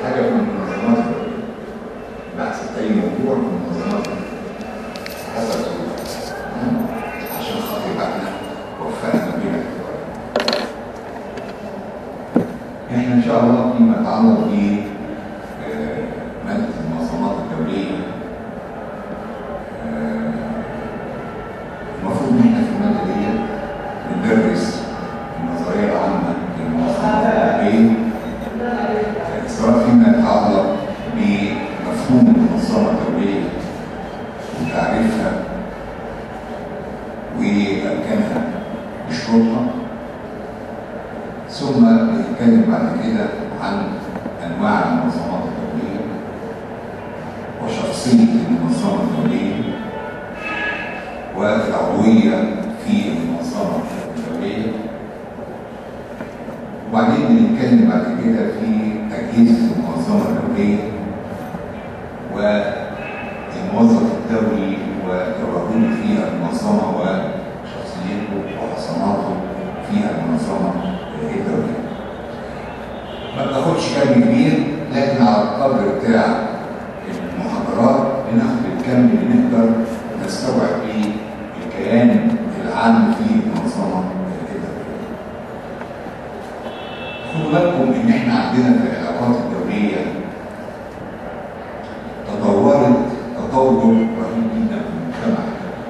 حاجه في المنظمات بحث اي موضوع في المنظمات حسب ظروفها تمام؟ عشان خاطر يبقى احنا وفقنا بين الاختيارات احنا ان شاء الله فيما يتعلق ب آه، ماده المنظمات الدوليه آه، المفروض ان احنا في الماده دي بندرس النظريه العامه للمنظمات الدوليه آه، سواء فيما يتعلق بمفهوم المنظمه الدوليه وتعريفها واركانها وشروطها ثم نتكلم بعد كده عن انواع المنظمات الدوليه وشخصيه المنظمه الدوليه والعضويه في المنظمه الدوليه وبعدين بنتكلم بعد كده في اجهزه المنظمه الدوليه والموظف الدولي وتواجده في المنظمه وشخصيته وحصاناته في المنظمه الدوليه. ما بناخدش كم كبير لكن على القدر بتاع المحاضرات بناخد الكم اللي نقدر نستوعب بيه الكيان العام في المنظمه الدوليه. خدوا بالكم ان احنا عندنا في العلاقات الدوليه تطورت تطور رهيب جدا في المجتمع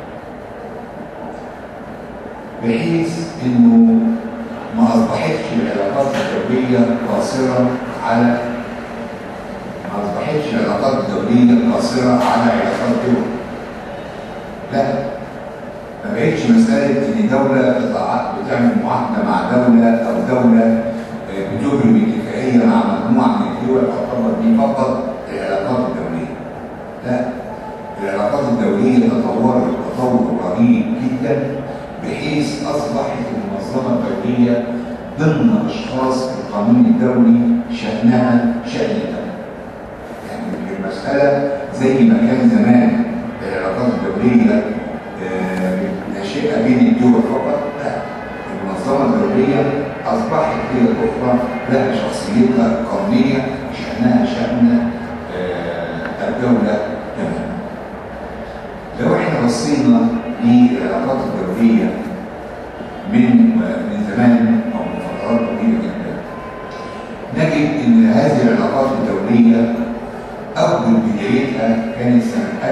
بحيث انه ما اصبحتش العلاقات الدوليه قاصره على ما اصبحتش العلاقات الدوليه قاصره على علاقات دول لا ما بقتش مساله ان دوله تتع- بتعمل معاهده مع دوله او دوله آه، بتجري اتفاقيه مع مجموعه من الدول تعتبر دي فقط العلاقات الدوليه لا العلاقات الدوليه تطورت تطور رهيب جدا بحيث اصبحت المنظمه الدوليه ضمن اشخاص القانون الدولي شانها شان الدوله. يعني المساله زي ما كان زمان العلاقات الدوليه آه، ناشئه بين الدول فقط لا المنظمه الدوليه اصبحت هي الاخرى لها شخصيتها القانونيه شانها شان آه، الدوله تماما. لو احنا بصينا للعلاقات الدوليه من من زمان او من فترات طويله جدا نجد ان هذه العلاقات الدوليه اول بدايتها كانت سنه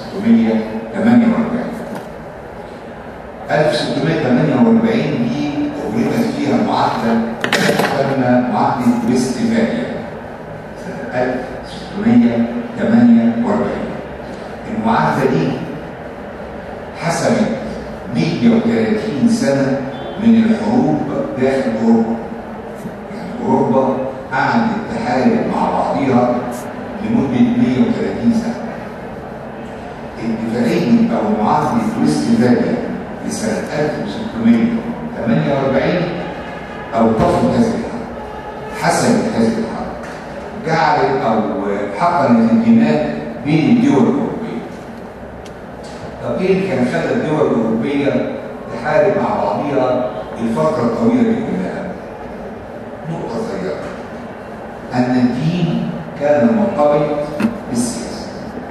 1648 1648 دي أجرمت فيها معاهدة تسمى معاهدة ويستفاليا سنة 1648 المعاهدة دي حسمت 130 سنة من الحروب داخل أوروبا يعني أوروبا قعدت تحارب مع بعضها لمدة 130 سنة اتفاقية أو معاهدة ويستفاليا لسنة 1648 أوقفت هذه الحرب حسمت هذه الحرب جعلت أو حقنت الدماء بين الدول الأوروبية طب إيه اللي كان خلى الدول الأوروبية تحارب مع بعضها الفترة الطويلة دي كلها؟ نقطة صغيرة أن الدين كان مرتبط بالسياسة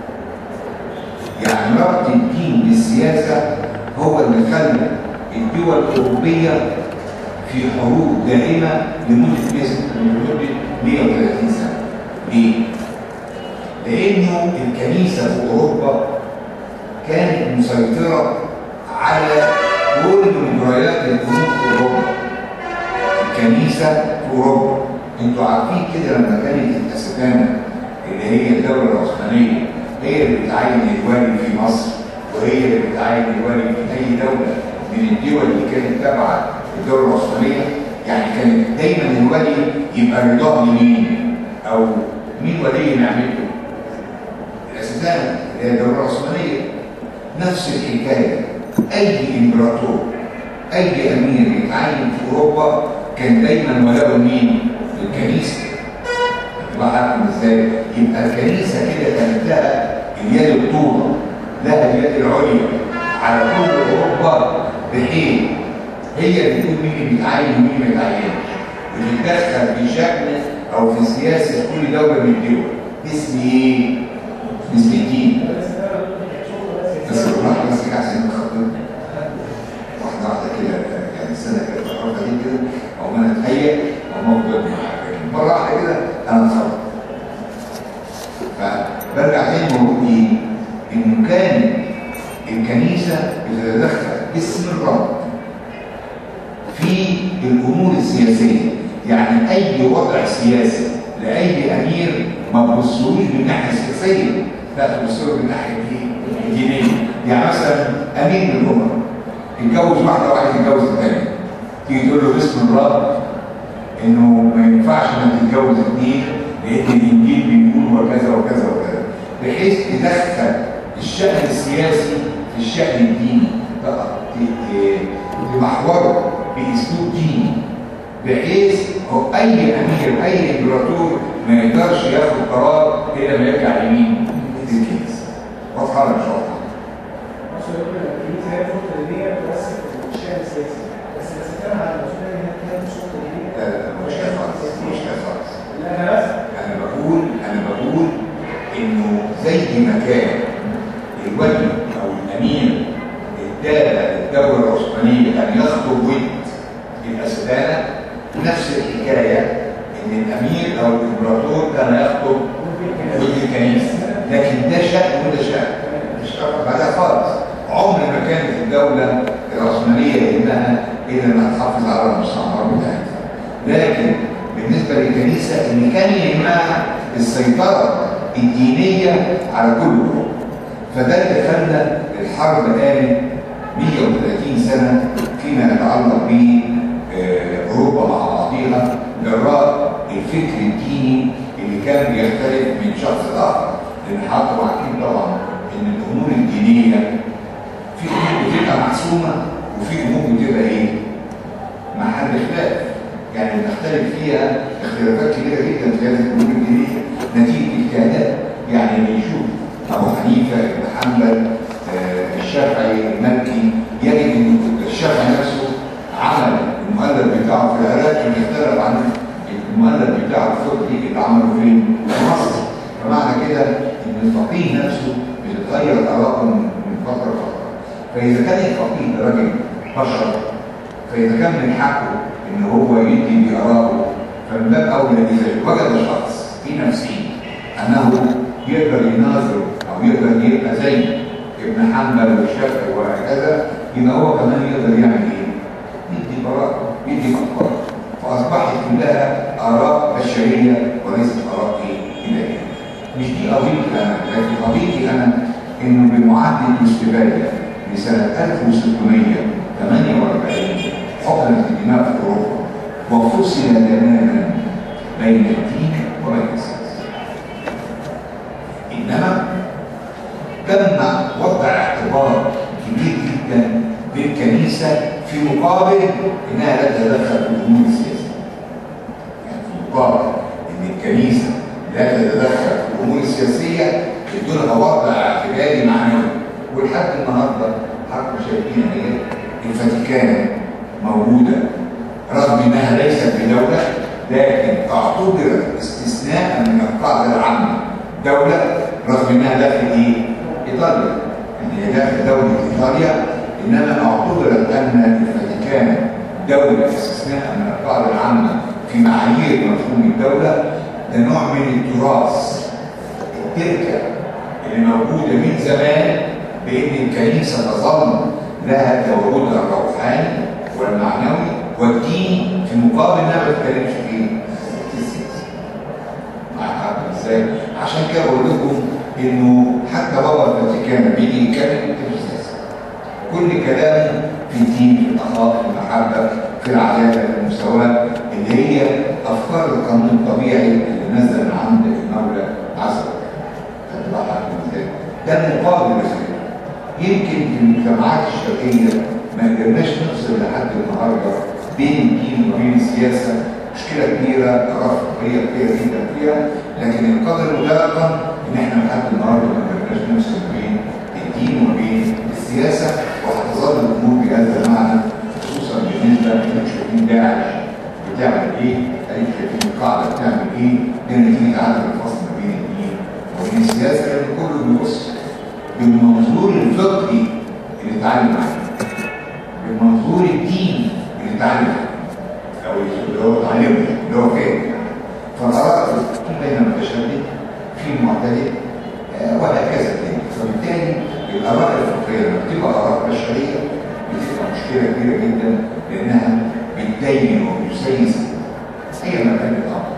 يعني ربط الدين بالسياسة هو اللي خلى الدول الأوروبية في حروب دائمة لمدة لمدة 130 سنة. ليه؟ لأنه الكنيسة في أوروبا كانت مسيطرة على كل مجريات الأمور في أوروبا. الكنيسة في أوروبا. أنتوا عارفين كده لما كانت الأسبانة اللي هي الدولة العثمانية هي اللي بتعين الوالي في مصر وهي اللي بتعين الوالي في اي دوله من الدول اللي كانت تابعه للدوله العثمانيه يعني كانت دايما الولي يبقى رضاه لمين او مين ولي نعمته الاسبان اللي هي الدوله العثمانيه نفس الحكايه اي امبراطور اي امير يتعين في اوروبا كان دايما ولاؤه مين؟ الكنيسه تبقى عارف ازاي؟ يبقى الكنيسه كده كانت لها اليد الطولة لها اليد العليا على كل اوروبا بحيث هي اللي تقول مين اللي بيتعين ومين ما يتعينش وتتدخل في شأن او في سياسه كل دوله من الدول اسم ايه؟ اسم الدين بس بالراحه بس كده عشان نخطط واحده واحده كده يعني السنه كده الحركه دي كده او ما نتهيأ او موضوع معاك مره واحده كده انا اتخبط فبرجع تاني بقول ايه؟ انه كان الكنيسه بتتدخل باسم الرب في الامور السياسيه يعني اي وضع سياسي لاي امير ما تبصلوش من الناحيه السياسيه لا تبصوا من الناحيه الدينيه يعني مثلا امير من الامم يتجوز واحده وعايز يتجوز الثانيه تيجي تقول له باسم الرب انه ما ينفعش انك تتجوز اثنين لان الانجيل بيقول وكذا وكذا وكذا بحيث تدخل الشأن السياسي في الشأن الديني بقى تمحوره باسلوب ديني بحيث هو اي امير اي امبراطور ما يقدرش ياخد قرار الا ما يرجع لمين؟ للكنيسه. واضحه ولا مش واضحه؟ الكنيسه هي الفتره اللي هي بتمثل الشارع السياسي بس بتتكلم على المسؤوليه ان هي كانت مش الفتره اللي لا لا لا مش كده خالص مش كده خالص. لا انا بس انا بقول انا بقول انه زي ما كان الولي او الامير ادى للدوله العثمانيه ان يخطب ود الاسبانه نفس الحكايه ان الامير او الامبراطور كان يخطب ود الكنيسه لكن ده شأن وده شأن مش بعدها خالص عمر ما كانت الدوله العثمانيه انها الا انها تحافظ على المستعمرات بتاعتها لكن بالنسبه للكنيسه ان كان يهمها السيطره الدينيه على كل الامور فده اللي خلى الحرب قامت 130 سنه فيما يتعلق باوروبا مع بعضيها جراء الفكر الديني اللي كان بيختلف من شخص لاخر لان حضرتك عارفين طبعا ان الامور الدينيه في امور بتبقى محسومه وفي امور بتبقى ايه؟ محل خلاف يعني بنختلف فيها اختلافات كبيره جدا في هذه الامور الدينيه نتيجه اجتهادات يعني بنشوف ابو حنيفه ابن حنبل آه، الشافعي المالكي يجد ان الشافعي نفسه عمل المؤلف بتاعه في العراق كان يختلف عن المؤلف بتاعه الفقهي اللي عمله فين؟ في مصر فمعنى كده ان الفقيه نفسه بتتغير اراءه من فتره لفتره فاذا كان الفقيه ده راجل بشر فاذا كان من حقه ان هو يدي بارائه فمن باب اولى اذا وجد شخص في نفسه انه يقدر يناظر او يقدر يبقى زي ابن حنبل والشافعي وهكذا يبقى هو كمان يقدر يعمل ايه؟ يدي براءه يدي افكار فاصبحت كلها اراء بشريه وليست اراء ايه؟ الهيه مش دي قضيتي انا لكن قضيتي انا انه بمعدل الاستفاده لسنه 1648 حقنت الدماء في اوروبا وفصل تماما بين الدين وبين السياسه انما تم وضع اعتبار كبير جدا بالكنيسه في مقابل انها لا تتدخل في الامور السياسيه. يعني في مقابل ان الكنيسه لا تتدخل في الامور السياسيه بدونها وضع اعتباري معنوي ولحد النهارده حضرتك شايفين اهي الفاتيكان موجوده رغم انها ليست بدوله لكن اعتبرت استثناء من القاعده العامه دوله رغم انها داخل ايه؟ ايطاليا يعني هي داخل دوله ايطاليا انما اعتبرت ان الفاتيكان دوله استثناء من القاعده العامه في معايير مفهوم الدوله ده نوع من التراث التركه اللي موجوده من زمان بان الكنيسه تظل لها تواجدها الروحاني والمعنوي والديني في مقابل انها ما بتتكلمش في ايه؟ في السياسه. معاك ازاي؟ عشان كده بقول لكم انه حتى بابا الفاتيكان بيجي يتكلم في السياسه. كل كلامه في الدين في الاخلاق في المحبه في العداله في المساواه اللي هي افكار القانون الطبيعي اللي نزل من عند المولى عز وجل. تطلع ازاي؟ ده المقابل لذلك. يمكن في المجتمعات الشرقيه ما قدرناش نفصل لحد النهارده بين الدين وبين السياسه مشكله كبيره اراء فقهيه كبيره جدا فيها لكن القدر المتيقن ان احنا لحد النهارده ما قدرناش نفصل بين الدين وبين السياسه وهتظل الامور بهذا المعنى خصوصا بالنسبه للمشركين داعش بتعمل ايه اديك شايفين القاعده بتعمل ايه؟ دي نتيجه عدم الفصل ما بين الدين وبين السياسه لان كله بيبص بالمنظور الفقهي اللي اتعلم عليه بالمنظور الديني اللي اتعلم عليه او اللي هو اتعلمه اللي هو فاهم فالاراء في بين متشدد في معتدل آه، وهكذا تاني فبالتالي الاراء الفقهيه لما بتبقى اراء بشريه بتبقى مشكله كبيره جدا لانها بتدين وبتسيس اي مكان الامر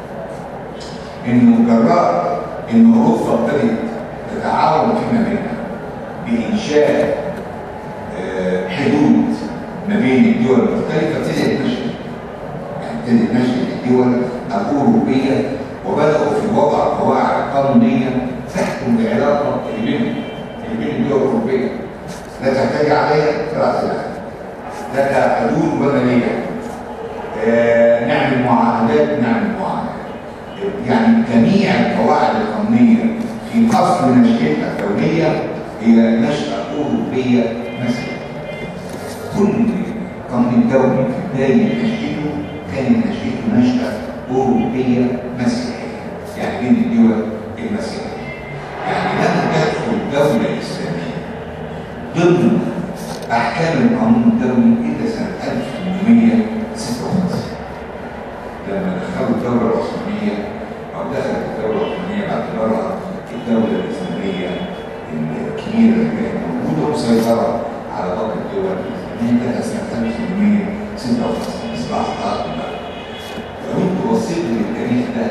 انه جراء ان اوروبا ابتدت تتعاون فيما بينها بانشاء آه، حدود ما بين الدول المختلفه ابتدت نشأ يعني ابتدت نشأة الدول الاوروبيه وبداوا في وضع قواعد قانونيه تحكم العلاقه اللي بين اللي بين الدول الاوروبيه لا تحتاج عليها فلا تلعب لك حدود وماليه آه، نعمل معاهدات نعمل معاهدات يعني جميع القواعد القانونيه في اصل نشأتها الدوليه هي نشأة أوروبية مثلا كل قانون دولي في بداية نشأته كانت نشأته نشأة أوروبية مسيحية يعني بين الدول المسيحية يعني لم تدخل دولة إسلامية ضمن أحكام القانون الدولي إلا سنة 1856 لما دخلوا الدولة العثمانية أو دخلت الدولة العثمانية باعتبارها الدولة الإسلامية الكبيرة اللي كانت موجودة وسيطرة على باقي الدول الإسلامية لها سنة 1856 إصلاحات بقى لو أنتوا بصيتوا للتاريخ ده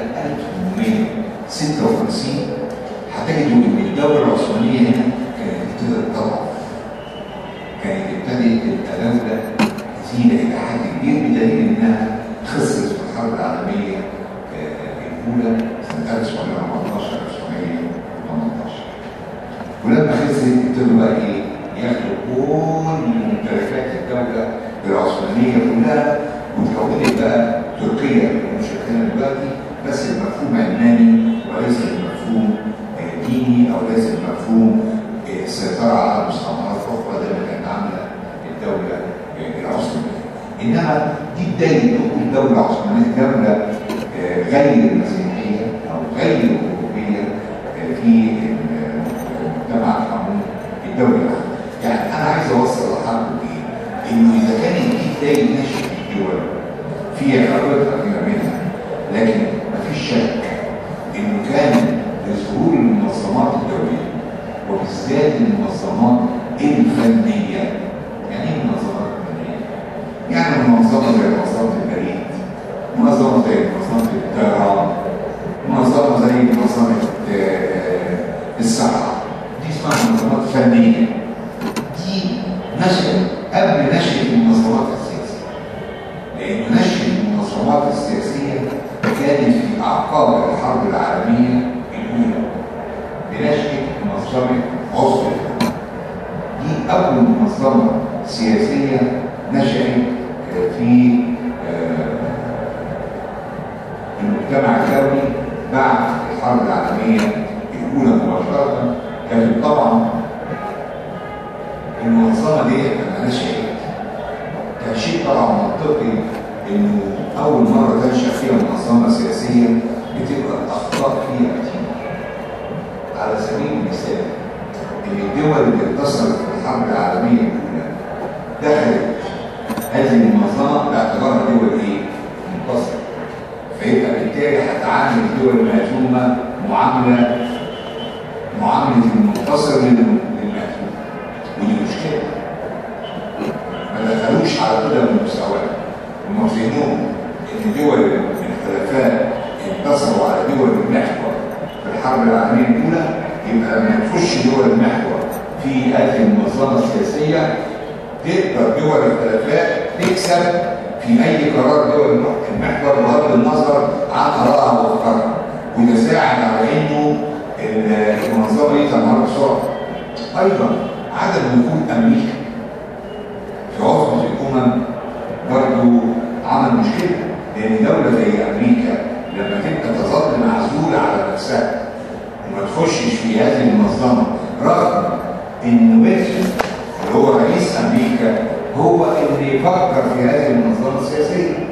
1856 هتجدوا إن الدولة العثمانية هنا كانت ابتدت تضعف كانت ابتدت تبقى دولة تزيد إلى حد كبير بدليل إنها خسرت في الحرب العالمية آه، الأولى سنة 1914 1918 ولما خسرت ابتدوا بقى إيه؟ ياخدوا كل ممتلكات الدولة العثمانية كلها وتكونت بقى تركيا المشكلة دلوقتي بس بمفهوم علماني وليس بمفهوم آه، ديني أو ليس بمفهوم آه، السيطرة على مستعمرات أخرى زي ما كانت عاملة الدولة آه، العثمانية. إنما دي بداية دخول دولة عثمانية دولة آه، غير مسيحية أو غير أوروبية آه، في المجتمع القانوني الدولي العام. يعني أنا عايز أوصل لحضرتك إيه؟ إنه إذا كانت دي بداية نشأة الدول في علاقتها فيما بينها لكن مفيش شك إنه كان لظهور المنظمات الدولية وبالذات المنظمات الفنية يعني ايه المنظمات الفنية؟ يعني منظمة زي منظمة البريد منظمة زي منظمة الطيران منظمة زي منظمة آه، الصحة دي اسمها منظمات فنية دي نشأت قبل نشأة المنظمات السياسية لأن نشأة المنظمات السياسية كانت في أعقاب الحرب العالمية الأولى بنشأة منظمة عصر دي أول منظمة سياسية نشأت آه، في آه، المجتمع الدولي بعد الحرب العالمية الأولى مباشرة كانت طبعا المنظمة دي لما نشأت كان شيء طبعا منطقي إنه أول مرة تنشأ فيها منظمة سياسية بتبقى الأخطاء فيها كتير على سبيل المثال ان الدول اللي انتصرت في الحرب العالميه الاولى دخلت هذه المنظمه باعتبارها دول ايه؟ منتصره فيبقى بالتالي هتعامل الدول المهزومه معامله معامله المنتصر للمهزوم ودي مشكله ما دخلوش على قدم المساواه هم فهموا ان دول الخلفاء انتصروا على دول المحور في الحرب العالميه الاولى يبقى لما تخش دول المحور في هذه المنظمه السياسيه تقدر دول الخلفاء تكسب في اي قرار دول المحور بغض النظر عن ارائها وافكارها وتساعد على انه المنظمه دي تنهار بسرعه. ايضا عدم وجود امريكا في عصبه الامم برضه عمل مشكله لان دوله زي امريكا لما تبقى تظل معزوله على نفسها وما تخشش في هذه المنظمه رغم ان ويلسون اللي هو رئيس امريكا هو اللي يفكر في هذه المنظمه السياسيه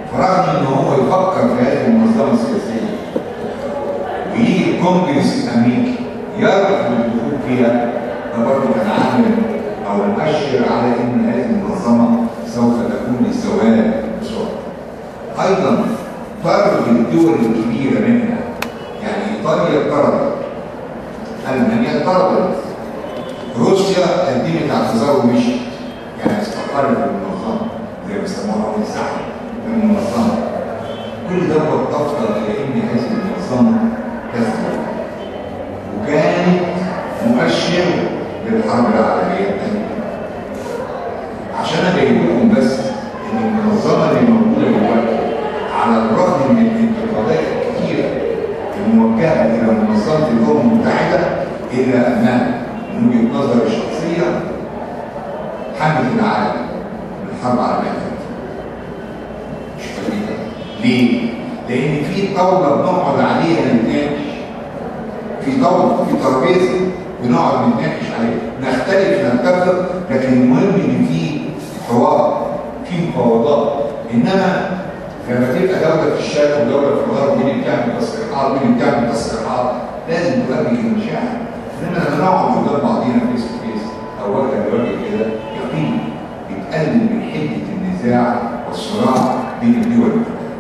فرغم ان هو يفكر في هذه المنظمه السياسيه ويجي الكونجرس الامريكي يرفض الدخول فيها ده برضه كان عامل او مؤشر على ان هذه المنظمه سوف تكون للزوال بسرعه. ايضا فرض الدول الكبيره منها يعني ايطاليا اضطربت المانيا اضطربت روسيا قدمت اعتذار ومشيت يعني استقرت بالمنظمه زي ما بيسموها انسحب من المنظمه كل دوت افضل الى ان هذه المنظمه تثبت وكانت مؤشر للحرب العالميه الثانيه عشان ابين لكم بس ان المنظمه اللي موجوده دلوقتي على الرغم من الانتقادات الكثيره الموجهه الى منظمه الامم المتحده الا انها من وجهه نظري الشخصيه حمت العالم من الحرب العالميه الثانيه مش فريده ليه؟ لان في طاوله بنقعد عليها نتناقش في طاوله في ترابيزه بنقعد نتناقش عليها نختلف نتفق لكن المهم ان في حوار في مفاوضات انما لما تبقى دوله في الشرق ودوله في الغرب مين بتعمل تصريحات مين بتعمل تصريحات لازم تواجه المشاعر انما لما نقعد قدام بعضينا فيس تو فيس او وجها لوجه كده يقين بتقلل من حده النزاع والصراع بين الدول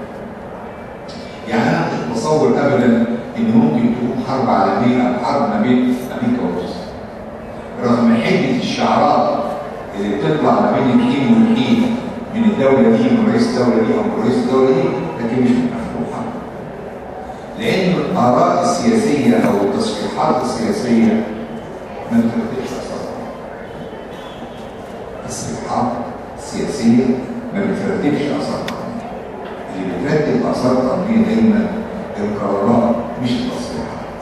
يعني انا مش متصور ابدا ان ممكن تكون حرب عالميه او حرب ما بين امريكا وروسيا رغم حده الشعارات اللي بتطلع ما بين الحين والحين من الدوله دي من رئيس الدوله دي او من رئيس الدوله دي لكن مش مفتوحه لان الاراء السياسيه او التصريحات السياسيه ما بترتبش اثار التصريحات السياسيه ما بترتبش اثار قانونيه اللي بترتب اثار قانونيه دايما القرارات مش التصريحات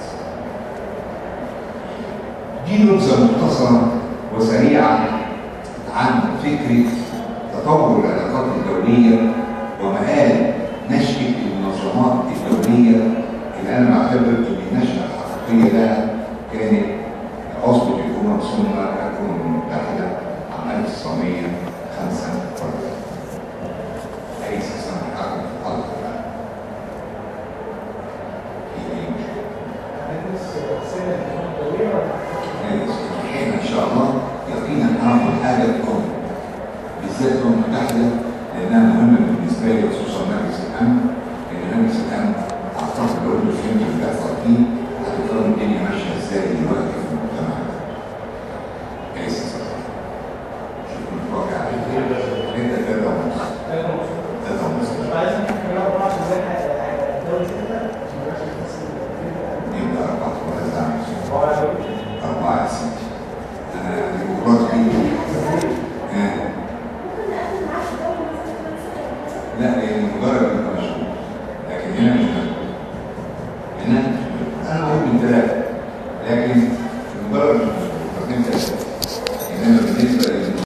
دي نبذه مختصره وسريعه عن فكره تطور العلاقات الدوليه ومآل نشأة المنظمات الدوليه اللي انا بعتبر ان النشأة الحقيقيه لها كانت عصبة الأمم ثم الأمم المتحدة عام 1945 ليس سنة حرب الأرض في أي مشكلة هندرس سنة الدولية ولا الحين ان شاء الله يقينا هناخد حاجه تكون بالذات الامم المتحده لانها مهمه بالنسبه لي خصوصا مجلس الامن لان مجلس الامن اعتقد لو انتوا فهمتوا اللي بيحصل فيه هتفهموا الدنيا ماشيه ازاي دلوقتي في المجتمع ده. كويس يا صاحبي. شوفوا الواقع على ايه. انت ثلاثه ونص ثلاثه ونص عايزين نتكلم بعض ازاي الدولة كده عشان ما يبقاش بس يبدا اربعه ولا تعمل هو اربعه يا سيدي. انا ديمقراطي آه. لا لان مجرد يبقى مشغول لكن هنا مش مشغول هنا انا بقول من ثلاثه لكن مجرد مش مشغول فاهمين ثلاثه انما بالنسبه